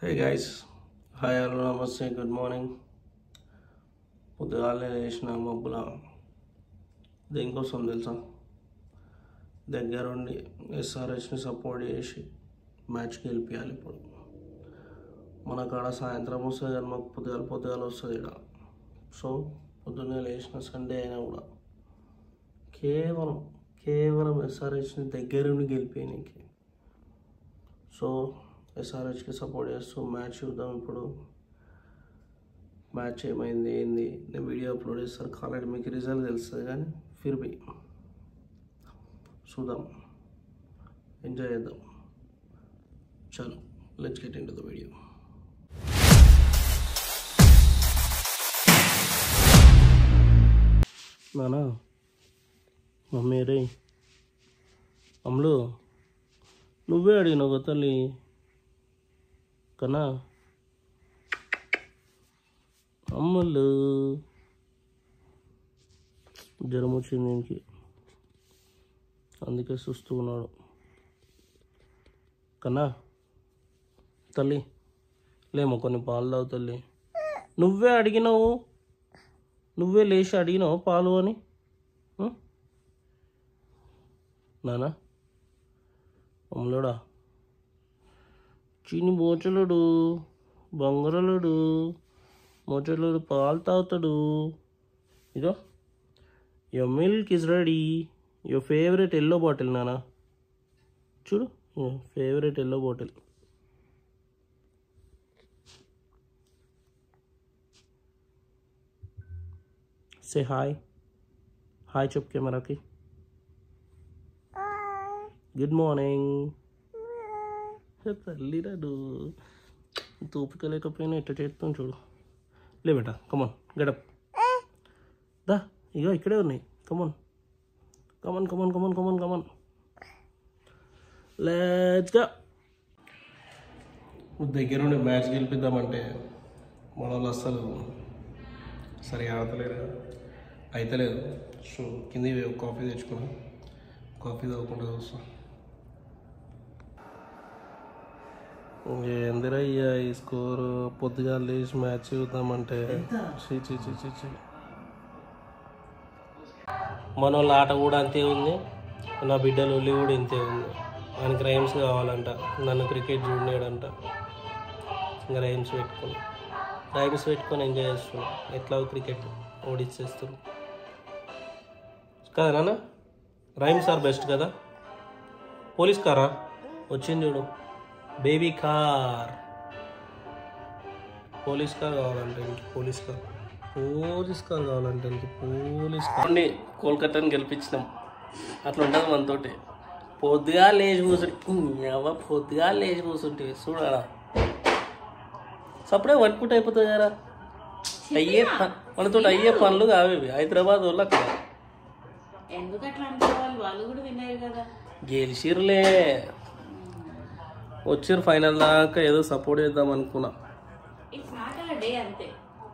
హే guys hi hello నమస్తే good morning పొద్దుగాలే లేచిన మబ్బుల దేనికోసం తెలుసా దగ్గరుండి ఎస్ఆర్హెచ్ని సపోర్ట్ చేసి మ్యాచ్కి గెలిపించాలి ఇప్పుడు మన కాడ సాయంత్రం వస్తుంది కానీ మాకు పొద్దుగాల పొద్దుగాల వస్తుంది ఇక్కడ సో పొద్దున్నే లేచిన సండే అయినా కూడా కేవలం కేవలం ఎస్ఆర్హెచ్ని దగ్గరుండి గెలిపేయడానికి సో ఎస్ఆర్హెచ్కి సపోర్ట్ చేస్తూ మ్యాచ్ చూద్దాం ఇప్పుడు మ్యాచ్ ఏమైంది ఏంది నేను వీడియో అప్లోడ్ చేస్తాను కాలేజ్ మీకు రిజల్ట్ తెలుస్తుంది కానీ ఫిర్ బి చూద్దాం ఎంజాయ్ చేద్దాం చలో let's get into the video నానా మమ్మీ రే అమ్ములు నువ్వే అడిగినావు తల్లి కన్నా అమ్ములు జ్వరం వచ్చింది దీనికి అందుకే చూస్తూ ఉన్నాడు కన్నా తల్లి లేమో కొన్ని పాలు తాగు తల్లి నువ్వే అడిగినావు నువ్వే లేచి అడిగినావు పాలు అని ఉం? నానా అమ్ములోడా చిన్ని మోచలుడు బంగారలుడు మోచలుడు పాలు తాగుతాడు ఇదో your milk is ready your favourite yellow bottle నానా చూడు favourite yellow bottle say hi hi చెప్పు కెమెరాకి గుడ్ మార్నింగ్ తల్లిరాడు తూపిక లేకపోయినా ఎట్లా చేస్తాం చూడు లే బేటా కమాన్ గడప్ దా ఇగో ఇక్కడే ఉన్నాయి కమాన్ కమాన్ కమాన్ కమాన్ కమాన్ కమాన్ లేదా దగ్గర ఉండి మ్యాచ్ గెలిపిద్దామంటే మన వాళ్ళు అస్సలు సరిగా ఆడతలేరు అయితలేదు సో కింది పోయి ఒక కాఫీ తెచ్చుకున్నాం కాఫీ తాగకుండా చూస్తాం ఎందరయ్యా ఈ స్కోరు పొద్దుగా లేచి మ్యాచ్ చూద్దామంటే చీ చీ చీ చీ చీ మన వాళ్ళ ఆట కూడా అంతే ఉంది నా బిడ్డల ఒల్లి కూడా ఇంతే ఉంది ఆయనకి రైమ్స్ కావాలంట నన్ను క్రికెట్ చూడలేడంట ఇంకా రైమ్స్ పెట్టుకుని రైమ్స్ పెట్టుకొని ఎంజాయ్ చేస్తున్నాం ఎట్లా క్రికెట్ ఓడిచ్చేస్తున్నాం కదా నాన్న రైమ్స్ ఆర్ బెస్ట్ కదా పోలీస్ కారా వచ్చింది చూడు బేబీ కార్ పోలీస్ కార్ కావాలంటే ఇంక పోలీస్ కార్ పోలీస్ కార్ కావాలంటే ఇంక పోలీస్ కార్ అండి కోల్కతాని గెలిపించినాం అట్లా ఉంటుంది మనతోటి పొద్దుగా లేచి కూర్చుంటే ఎవ పొద్దుగా లేచి కూర్చుంటే చూడరా సప్పుడే వర్కౌట్ అయిపోతుంది కదా అయ్యే ప- మనతో అయ్యే పనులు కావేవి హైదరాబాద్ వాళ్ళు అక్కడ ఎందుకు అట్లా అనుకోవాలి వాళ్ళు కూడా విన్నారు కదా గెలిచిర్లే వచ్చిర్రు ఫైనల్ దాకా ఏదో సపోర్ట్ చేద్దాం అనుకున్నా ఇట్స్ నాట్ అ డే అంతే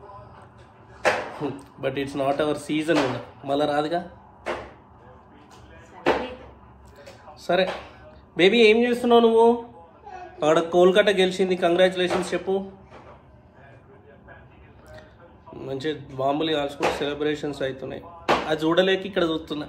but it's not our season కూడా మళ్ళీ రాదుగా సరే సరే బేబీ ఏం చేస్తున్నావు నువ్వు ఆడ కోల్కతా గెలిచింది కంగ్రాచులేషన్స్ చెప్పు మంచి బాంబులు కాల్చుకుంటూ సెలబ్రేషన్స్ అవుతున్నాయి అది చూడలేక ఇక్కడ చూస్తున్నా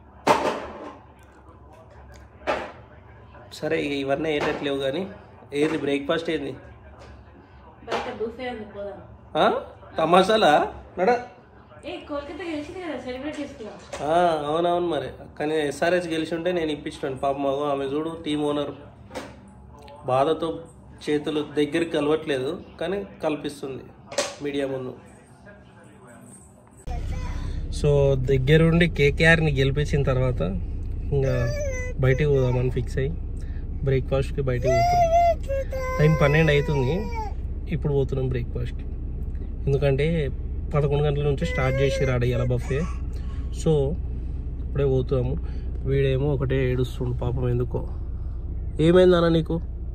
సరే ఇక ఇవన్నీ ఏటట్లేవు కానీ ఏది బ్రేక్ఫాస్ట్ ఏంది బయట బూఫే ఉంది పోదాం ఆ? తమాషాలా నడ ఏ కోల్కతా గెలిచింది కదా సెలబ్రేట్ చేసుకుందాం ఆ, అవునవును మరి కానీ ఎస్ఆర్హెచ్ గెలిచి ఉంటే నేను ఇప్పించాను పాప మగ ఆమె చూడు టీం ఓనర్ బాధతో చేతులు దగ్గరికి కలవట్లేదు కానీ కల్పిస్తుంది మీడియా ముందు సో దగ్గరుండి కేకేఆర్ని గెలిపించిన తర్వాత ఇంకా బయటికి పోదామని ఫిక్స్ అయ్యి బ్రేక్ఫాస్ట్కి బయటికి పోతున్నాం టైం పన్నెండు అవుతుంది ఇప్పుడు పోతున్నాం బ్రేక్ఫాస్ట్కి ఎందుకంటే పదకొండు గంటల నుంచి స్టార్ట్ చేసి రాడయ్యాల బఫే సో ఇప్పుడే పోతాము వీడేమో ఒకటే ఏడుస్తుండు పాపం ఎందుకో ఏమైందన్న నీకు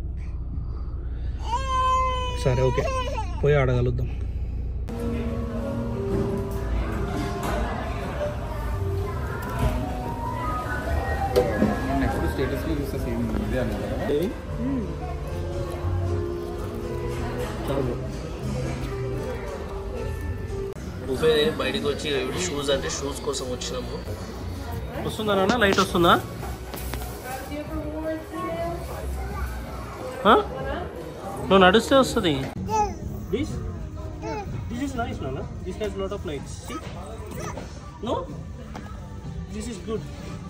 సరే ఓకే పోయి ఆడగలుగుదాం ఎప్పుడు స్టేటస్లో చూస్తే సేమ్ ఇదే అన్నారు కదా బుఫే బయటకు వచ్చి షూస్ అంటే షూస్ కోసం వచ్చినాము వస్తుందా నాన్న లైట్ వస్తుందా ఆ? నువ్వు నడిస్తే వస్తుంది దిస్ దిస్ ఇస్ నైస్ నాన్న this has lot of lights no this is good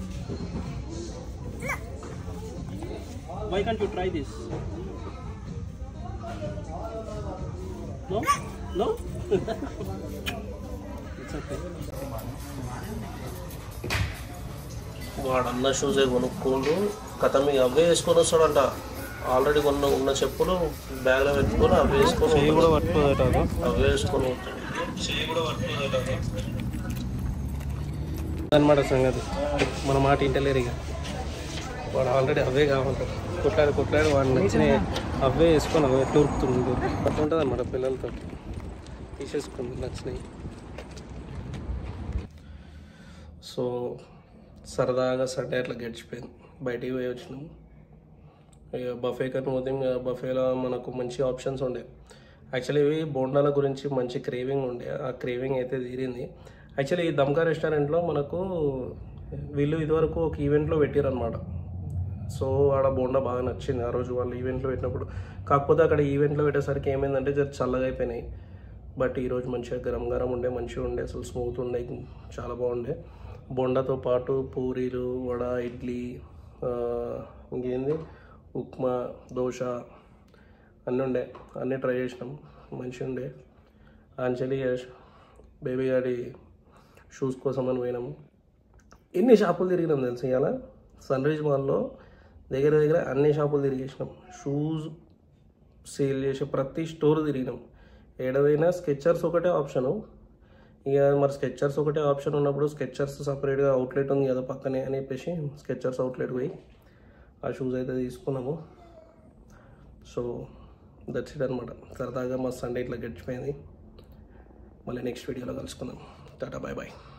why can't you try this no no it's okay వాడు అన్న షూసే కొనుక్కోండు కథ మీ అవే వేసుకొని వస్తాడంట ఆల్రెడీ కొన్న ఉన్న చెప్పులు బ్యాగ్లో పెట్టుకొని అవి వేసుకొని కూడా పట్టుకోదట అవే వేసుకొని అనమాట సంగతి మన మాట ఇంటలేరు ఇక వాడు ఆల్రెడీ అవే కావాలంటారు కొట్లాడి కొట్లాడి వాడు నచ్చిన అవే వేసుకొని అవే దొరుకుతుంది అట్లా ఉంటుంది అనమాట పిల్లలతో తీసేసుకుంది నచ్చినవి సో సరదాగా సండే అట్లా గడిచిపోయింది బయటికి పోయి వచ్చినాం ఇక బఫే కన్నా పోతే ఇంకా బఫేలో మనకు మంచి ఆప్షన్స్ ఉండే యాక్చువల్లీ ఇవి బోండాల గురించి మంచి క్రేవింగ్ ఉండే ఆ క్రేవింగ్ అయితే తీరింది యాక్చువల్లీ ఈ దమ్కా రెస్టారెంట్లో మనకు వీళ్ళు ఇదివరకు ఒక ఈవెంట్లో పెట్టారనమాట సో ఆడ బోండా బాగా నచ్చింది ఆ రోజు వాళ్ళు ఈవెంట్లో పెట్టినప్పుడు కాకపోతే అక్కడ ఈవెంట్లో పెట్టేసరికి ఏమైందంటే జర చల్లగా అయిపోయినాయి బట్ ఈరోజు మంచిగా గరం గరం ఉండే మంచిగా ఉండే అసలు స్మూత్ ఉండే చాలా బాగుండే బొండాతో పాటు పూరీలు వడ ఇడ్లీ ఆ, ఇంకేంది ఉప్మా దోశ అన్నీ ఉండే అన్నీ ట్రై చేసినాం మంచిగా ఉండే అంజలి బేబీ గాడి షూస్ కోసం అని పోయినాము ఎన్ని షాపులు తిరిగినాం తెలుసు ఇవాళ సన్ రైజ్ మాల్లో దగ్గర దగ్గర అన్ని షాపులు తిరిగేసినాం షూస్ సేల్ చేసే ప్రతి స్టోర్ తిరిగినాం ఏడదైనా స్కెచర్స్ ఒకటే ఆప్షను ఇక మరి స్కెచర్స్ ఒకటే ఆప్షన్ ఉన్నప్పుడు స్కెచర్స్ సపరేట్గా అవుట్లెట్ ఉంది కదా పక్కనే అని చెప్పేసి స్కెచర్స్ అవుట్లెట్ పోయి ఆ షూస్ అయితే తీసుకున్నాము సో దట్స్ ఇట్ అనమాట సరదాగా మా సండే ఇట్లా గడిచిపోయింది మళ్ళీ నెక్స్ట్ వీడియోలో కలుసుకుందాం టాటా బాయ్ బాయ్